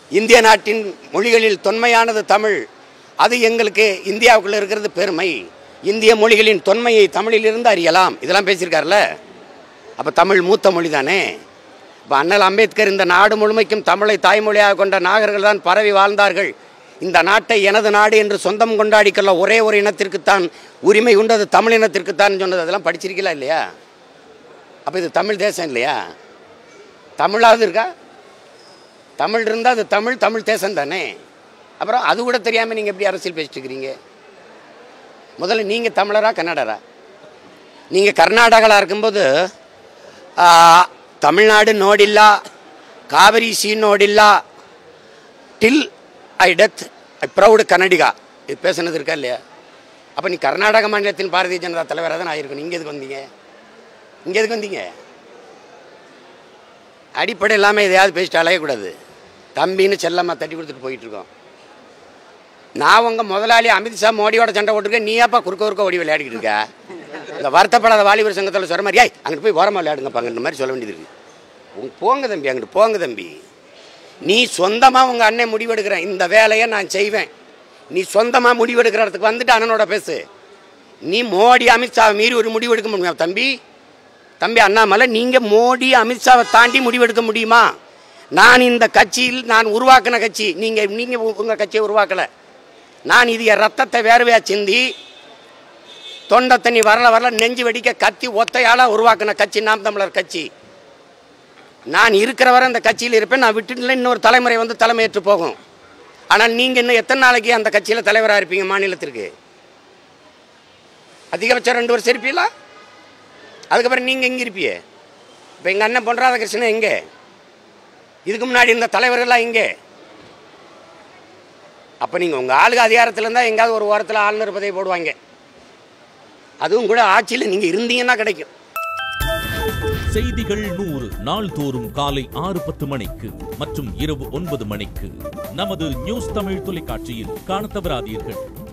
இந்திய நாட்டின் மொழிகளில் தொன்மையானது தமிழ் அது எங்களுக்கு இந்தியாவுக்குள்ள இருக்கிறது பெருமை இந்திய மொழிகளின் தொன்மையை தமிழிலிருந்து அறியலாம் இதெல்லாம் பேசியிருக்காருல்ல அப்போ தமிழ் மூத்த மொழி தானே இப்போ அண்ணல் அம்பேத்கர் இந்த நாடு முழுமைக்கும் தமிழை தாய்மொழியாக கொண்ட நாகர்கள் தான் பரவி வாழ்ந்தார்கள் இந்த நாட்டை எனது நாடு என்று சொந்தம் கொண்டாடிக்கொள்ள ஒரே ஒரு இனத்திற்குத்தான் உரிமை உண்டது தமிழ் இனத்திற்குத்தான் சொன்னது அதெல்லாம் படிச்சிருக்கீங்களா இல்லையா அப்போ இது தமிழ் தேசம் இல்லையா தமிழாவது இருக்கா தமிழ் இருந்தால் அது தமிழ் தமிழ் தேசம் தானே அப்புறம் அது கூட தெரியாமல் நீங்கள் எப்படி அரசியல் பேசிட்டு இருக்கிறீங்க முதல்ல நீங்கள் தமிழரா கன்னடரா நீங்கள் கர்நாடகாவில் இருக்கும்போது ಆ, ತಮಿಳ್ನಾಡು ನೋಡಿಲ್ಲ ಕಾವೇರಿ ಸಿ ನೋಡಿಲ್ಲ till I death I proud Kannadiga இது பேசுனது இருக்கா இல்லையா அப்போ நீ கர்நாடக மாநிலத்தின் பாரதிய ஜனதா தலைவராக தான் ஆயிருக்கணும் இங்கே எதுக்கு வந்தீங்க இங்கே எதுக்கு வந்தீங்க அடிப்படை இல்லாமல் எதையாவது பேசிட்டு அலையக்கூடாது தம்பின்னு செல்லம்மா தட்டி கொடுத்துட்டு போயிட்டு இருக்கோம் நான் உங்கள் முதலாளி அமித்ஷா மோடியோட சண்டை போட்டிருக்கேன் நீ ஏப்பா குறுக்க குறுக்க ஓடி விளையாடிக்கிட்டு இருக்க இந்த வருத்தப்படாத வாலிபர் சங்கத்தில் சொல்கிற மாதிரி ஏய் அங்கிட்டு போய் ஓரமாக விளையாடுங்கப்பாங்கன்ற மாதிரி சொல்ல வேண்டியது இருக்கு உங்க போங்க தம்பி அங்கிட்டு போங்க தம்பி நீ சொந்தமாக உங்கள் அண்ணன் முடிவெடுக்கிறேன் இந்த வேலையை நான் செய்வேன் நீ சொந்தமாக முடிவெடுக்கிற இடத்துக்கு வந்துட்டு அண்ணனோட பேசு நீ மோடி அமித்ஷாவை மீறி ஒரு முடிவு எடுக்க முடியுமா தம்பி தம்பி அண்ணாமலை நீங்கள் மோடி அமித்ஷாவை தாண்டி முடிவெடுக்க முடியுமா நான் இந்த கட்சியில் நான் உருவாக்கின கட்சி நீங்கள் நீங்கள் உங்கள் கட்சியை உருவாக்கலை நான் இது என் ரத்தத்தை வேர்வையாக சிந்தி தொண்டை தண்ணி வரல வரல நெஞ்சு வெடிக்க கத்தி ஒத்தையால உருவாக்கின கட்சி நாம் தமிழர் கட்சி நான் இருக்கிற வரை அந்த கட்சியில் இருப்பேன் நான் விட்டுட்டு இன்னொரு தலைமுறை வந்து தலைமையேற்று போகும் ஆனால் நீங்கள் இன்னும் எத்தனை நாளைக்கு அந்த கட்சியில் தலைவராக இருப்பீங்க மாநிலத்திற்கு அதிகபட்சம் ரெண்டு வருஷம் இருப்பீங்களா அதுக்கப்புறம் நீங்கள் எங்கே இருப்பீங்க இப்போ எங்கள் அண்ணன் பொன் ராதாகிருஷ்ணன் எங்கே இதுக்கு முன்னாடி இருந்த தலைவர்கள்லாம் எங்கே அப்போ நீங்கள் உங்கள் ஆளுக அதிகாரத்தில் இருந்தால் எங்கேயாவது ஒரு ஓரத்தில் ஆளுநர் பதவி போடுவாங்க அதுவும் கூட ஆட்சியில் நீங்கள் இருந்தீங்கன்னா கிடைக்கும் செய்திகள் நூறு நாள்தோறும் காலை ஆறு பத்து மணிக்கு மற்றும் இரவு ஒன்பது மணிக்கு நமது நியூஸ் தமிழ் தொலைக்காட்சியில் காணத் தவறாதீர்கள்